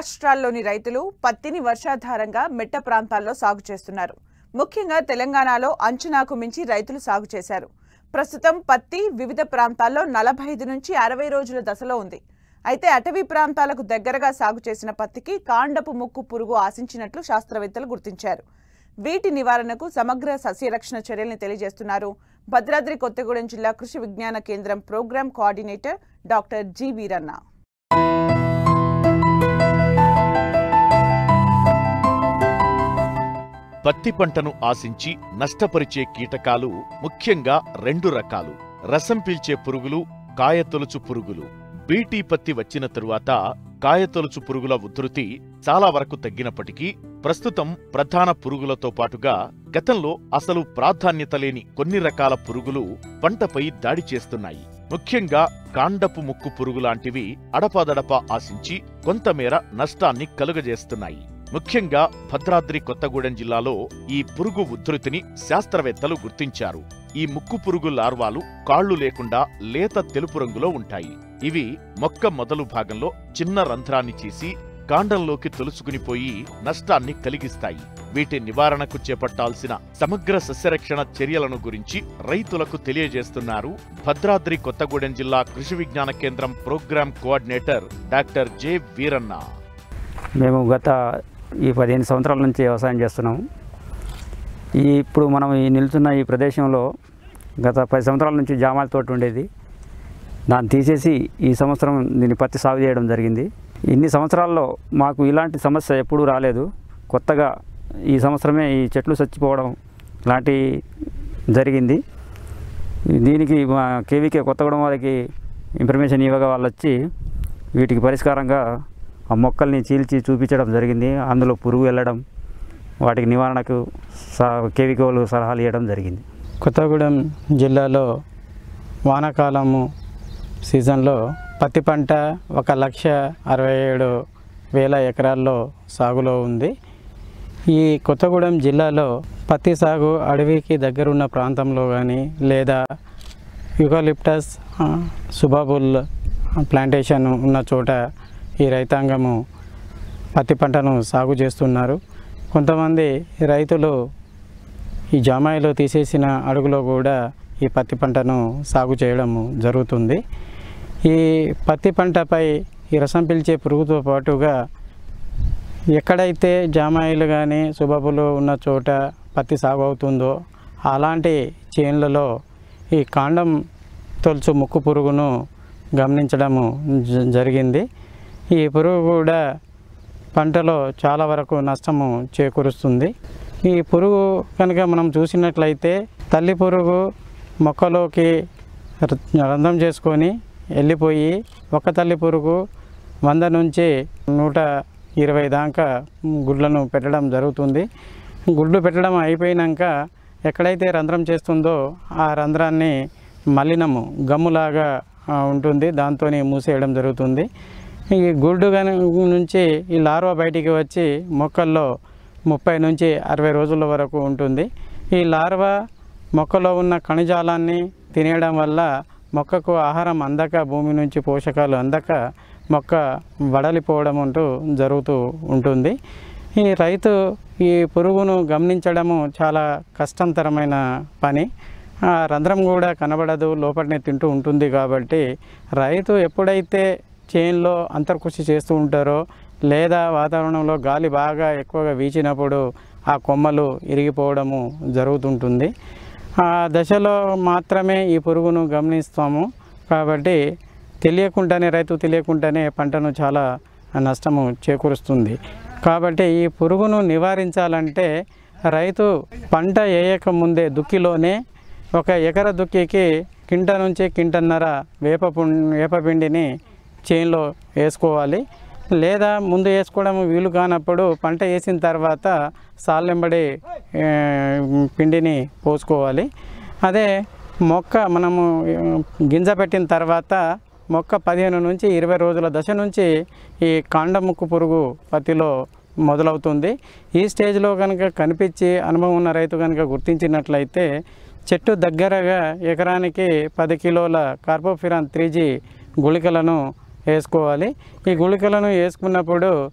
రాష్ట్రాల్లోని రైతులు పత్తిని వర్షాధారంగా మెట్ట ప్రాంతాల్లో సాగు చేస్తున్నారు ముఖ్యంగా తెలంగాణలో అంచనాకు మించి రైతులు సాగు చేశారు ప్రస్తుతం పత్తి వివిధ ప్రాంతాల్లో నలభై ఐదు నుంచి అరవై రోజుల దశలో ఉంది అయితే అటవీ ప్రాంతాలకు దగ్గరగా సాగు చేసిన పత్తికి కాండపు ముక్కు పురుగు ఆశించినట్లు శాస్త్రవేత్తలు గుర్తించారు వీటి నివారణకు సమగ్ర సస్యరక్షణ చర్యల్ని తెలియజేస్తున్నారు భద్రాద్రి కొత్తగూడెం జిల్లా కృషి విజ్ఞాన కేంద్రం program coordinator doctor G Veeranna పత్తి పంటను ఆశించి నష్టపరిచే కీటకాలు ముఖ్యంగా రెండు రకాలు రసం పీల్చే పురుగులు కాయతొలుచు పురుగులు బీటీ పత్తి వచ్చిన తరువాత కాయతొలుచు పురుగుల ఉధృతి చాలా వరకు తగ్గినప్పటికీ ప్రస్తుతం ప్రధాన పురుగులతో పాటుగా గతంలో అసలు ప్రాధాన్యత లేని కొన్ని రకాల పురుగులు పంటపై దాడి చేస్తున్నాయి ముఖ్యంగా కాండపు ముక్కు పురుగు లాంటివి అడపాదడపా ఆశించి కొంతమేర నష్టాన్ని కలుగజేస్తున్నాయి ముఖ్యంగా భద్రాద్రి కొత్తగూడెం జిల్లాలో ఈ పురుగు ఉధృతిని శాస్త్రవేత్తలు గుర్తించారు ఈ ముక్కు పురుగు లార్వాలు కాళ్లు లేకుండా లేత తెలుపు రంగులో ఉంటాయి ఇవి మొక్క మొదలు భాగంలో చిన్న రంధ్రాన్ని చేసి కాండంలోకి తొలుసుకునిపోయి నష్టాన్ని కలిగిస్తాయి వీటి నివారణకు చేపట్టాల్సిన సమగ్ర సస్యరక్షణ చర్యలను గురించి రైతులకు తెలియజేస్తున్నారు భద్రాద్రి కొత్తగూడెం జిల్లా కృషి విజ్ఞాన కేంద్రం program coordinator doctor J Veeranna మేము గత ఈ పదిహేను సంవత్సరాల నుంచి వ్యవసాయం చేస్తున్నాము ఈ ఇప్పుడు మనం ఈ నిల్చున్న ఈ ప్రదేశంలో గత పది సంవత్సరాల నుంచి జామాల తోట ఉండేది దాన్ని తీసేసి ఈ సంవత్సరం దీన్ని పత్తి సాగు చేయడం జరిగింది ఇన్ని సంవత్సరాల్లో మాకు ఇలాంటి సమస్య ఎప్పుడూ రాలేదు కొత్తగా ఈ సంవత్సరమే ఈ చెట్లు చచ్చిపోవడం లాంటి జరిగింది దీనికి మా కేవీకే కొత్తగూడెం వారికి ఇన్ఫర్మేషన్ ఇవ్వగా వాళ్ళు వచ్చి వీటికి పరిష్కారంగా ఆ మొక్కల్ని చీల్చి చూపించడం జరిగింది అందులో పురుగు వెళ్ళడం వాటికి నివారణకు సా కేవీకే వాళ్ళు సలహాలు ఇవ్వడం జరిగింది కొత్తగూడెం జిల్లాలో వానాకాలము సీజన్లో పత్తి పంట ఒక లక్ష అరవై ఏడు వేల ఎకరాల్లో సాగులో ఉంది ఈ కొత్తగూడెం జిల్లాలో పత్తి సాగు అడవికి దగ్గరున్న ప్రాంతంలో కానీ లేదా యుగాలిప్టస్ ఆ, సుబాబుల్ ప్లాంటేషన్ ఉన్న చోట ఈ రైతాంగము పత్తి పంటను సాగు చేస్తున్నారు కొంతమంది రైతులు ఈ జామాయిలో తీసేసిన అడుగులో కూడా ఈ పత్తి పంటను సాగు చేయడం జరుగుతుంది ఈ పత్తి పంటపై ఈ రసం పీల్చే పురుగుతో పాటుగా ఎక్కడైతే జామాయిలు కానీ సుబాబులు ఉన్న చోట పత్తి సాగు అవుతుందో అలాంటి చేన్లలో ఈ కాండం తొలుచు ముక్కు పురుగును గమనించడము జ- జరిగింది ఈ పురుగు కూడా పంటలో చాలా వరకు నష్టము చేకూరుస్తుంది ఈ పురుగు కనుక మనం చూసినట్లయితే తల్లి పురుగు మొక్కలోకి ర- రంధ్రం చేసుకొని వెళ్ళిపోయి ఒక తల్లి పురుగు వంద నుంచి నూట ఇరవై దాకా గుడ్లను పెట్టడం జరుగుతుంది గుడ్లు పెట్టడం అయిపోయినాక ఎక్కడైతే రంధ్రం చేస్తుందో ఆ రంధ్రాన్ని మలినము గమ్ములాగా ఆ, ఉంటుంది దాంతో మూసేయడం జరుగుతుంది ఈ గుడ్డు గను నుంచి ఈ లార్వా బయటికి వచ్చి మొక్కల్లో ముప్పై నుంచి అరవై రోజుల వరకు ఉంటుంది ఈ లార్వా మొక్కలో ఉన్న ఖనిజాలాన్ని తినేయడం వల్ల మొక్కకు ఆహారం అందక భూమి నుంచి పోషకాలు అందక మొక్క వడలిపోవడం అంటూ జరుగుతూ ఉంటుంది ఈ రైతు ఈ పురుగును గమనించడము చాలా కష్టంతరమైన పని ఆ రంధ్రం కూడా కనబడదు లోపలనే తింటూ ఉంటుంది కాబట్టి రైతు ఎప్పుడైతే చేన్లో అంతర్కృషి చేస్తూ ఉంటారో లేదా వాతావరణంలో గాలి బాగా ఎక్కువగా వీచినప్పుడు ఆ కొమ్మలు ఇరిగిపోవడము జరుగుతుంటుంది ఆ దశలో మాత్రమే ఈ పురుగును గమనిస్తాము కాబట్టి తెలియకుండానే రైతు తెలియకుండానే పంటను చాలా నష్టము చేకూరుస్తుంది కాబట్టి ఈ పురుగును నివారించాలంటే రైతు పంట వేయక ముందే దుక్కిలోనే ఒక ఎకర దుక్కికి కింట నుంచి కింటన్నర వేప పుం- వేపపిండిని చేన్లో వేసుకోవాలి లేదా ముందు వేసుకోవడం వీలు కానప్పుడు పంట వేసిన తర్వాత సాల్లెంబడి ఆ, పిండిని పోసుకోవాలి అదే మొక్క మనము ఆ, గింజ పెట్టిన తర్వాత మొక్క పదిహేను నుంచి ఇరవై రోజుల దశ నుంచి ఈ కాండముక్కు పురుగు పత్తిలో మొదలవుతుంది ఈ స్టేజ్లో కనుక కనిపించి అనుభవం ఉన్న రైతు కనుక గుర్తించినట్లయితే చెట్టు దగ్గరగా ఎకరానికి పది కిలోల కార్బోఫిరాన్ త్రీ జీ గుళికలను వేసుకోవాలి ఈ గుళికలను వేసుకున్నప్పుడు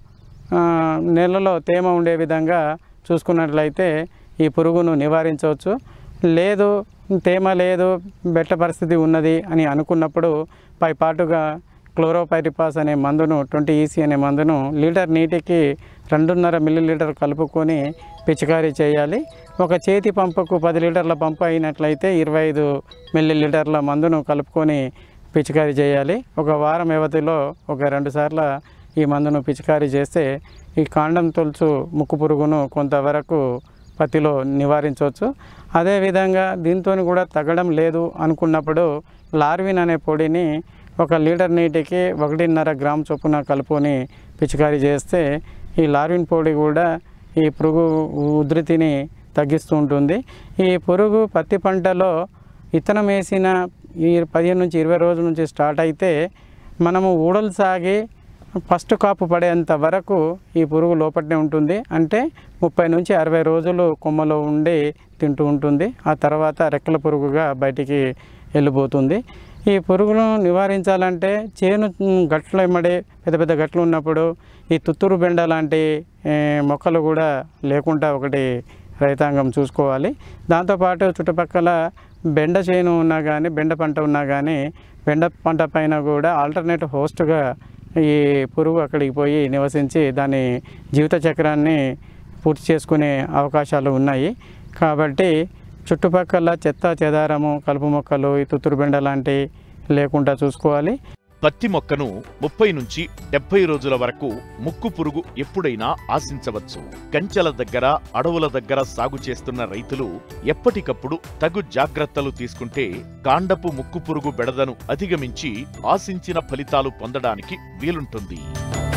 ఆ, నేలలో తేమ ఉండే విధంగా చూసుకున్నట్లయితే ఈ పురుగును నివారించవచ్చు లేదు తేమ లేదు బెట్ట పరిస్థితి ఉన్నది అని అనుకున్నప్పుడు పైపాటుగా క్లోరోపైరిపాస్ అనే మందును ట్వంటీ ఈసీ అనే మందును లీటర్ నీటికి రెండున్నర మిల్లీ లీటర్ కలుపుకొని పిచికారీ చేయాలి ఒక చేతి పంపుకు పది లీటర్ల పంపు అయినట్లయితే ఇరవై ఐదు మిల్లీ లీటర్ల మందును కలుపుకొని పిచికారీ చేయాలి ఒక వారం వ్యవధిలో ఒక రెండు సార్ల ఈ మందును పిచికారీ చేస్తే ఈ కాండం తొలుచు ముక్కు పురుగును కొంతవరకు పత్తిలో నివారించవచ్చు అదేవిధంగా దీంతో కూడా తగ్గడం లేదు అనుకున్నప్పుడు లార్విన్ అనే పొడిని ఒక లీటర్ నీటికి ఒకటిన్నర గ్రామ్ చొప్పున కలుపుకొని పిచికారీ చేస్తే ఈ లార్విన్ పొడి కూడా ఈ పురుగు ఉధృతిని తగ్గిస్తూ ఉంటుంది ఈ పురుగు పత్తి పంటలో ఇత్తనం వేసిన ఈ పదిహేను నుంచి ఇరవై రోజుల నుంచి స్టార్ట్ అయితే మనము ఊడలు సాగి ఫస్ట్ కాపు పడేంత వరకు ఈ పురుగు లోపలనే ఉంటుంది అంటే ముప్పై నుంచి అరవై రోజులు కొమ్మలో ఉండి తింటూ ఉంటుంది ఆ తర్వాత రెక్కల పురుగుగా బయటికి వెళ్ళిపోతుంది ఈ పురుగును నివారించాలంటే చేను మ్, గట్ల ఎమ్మడి పెద్ద పెద్ద గట్లు ఉన్నప్పుడు ఈ తుత్తూరు బెండ లాంటి ఏ, మొక్కలు కూడా లేకుండా ఒకటి రైతాంగం చూసుకోవాలి దాంతోపాటు చుట్టుపక్కల బెండ చేను ఉన్నా కానీ బెండ పంట ఉన్నా కానీ బెండ పంట పైన కూడా ఆల్టర్నేట్ హోస్ట్గా ఈ పురుగు అక్కడికి పోయి నివసించి దాని జీవిత చక్రాన్ని పూర్తి చేసుకునే అవకాశాలు ఉన్నాయి కాబట్టి చుట్టుపక్కల చెత్త చెదారము కలుపు మొక్కలు ఈ తుత్తురు బెండ లాంటి లేకుండా చూసుకోవాలి పత్తి మొక్కను ముప్పై నుంచి డెబ్బై రోజుల వరకు ముక్కు పురుగు ఎప్పుడైనా ఆశించవచ్చు కంచెల దగ్గర అడవుల దగ్గర సాగు చేస్తున్న రైతులు ఎప్పటికప్పుడు తగు జాగ్రత్తలు తీసుకుంటే కాండపు ముక్కు పురుగు బెడదను అధిగమించి ఆశించిన ఫలితాలు పొందడానికి వీలుంటుంది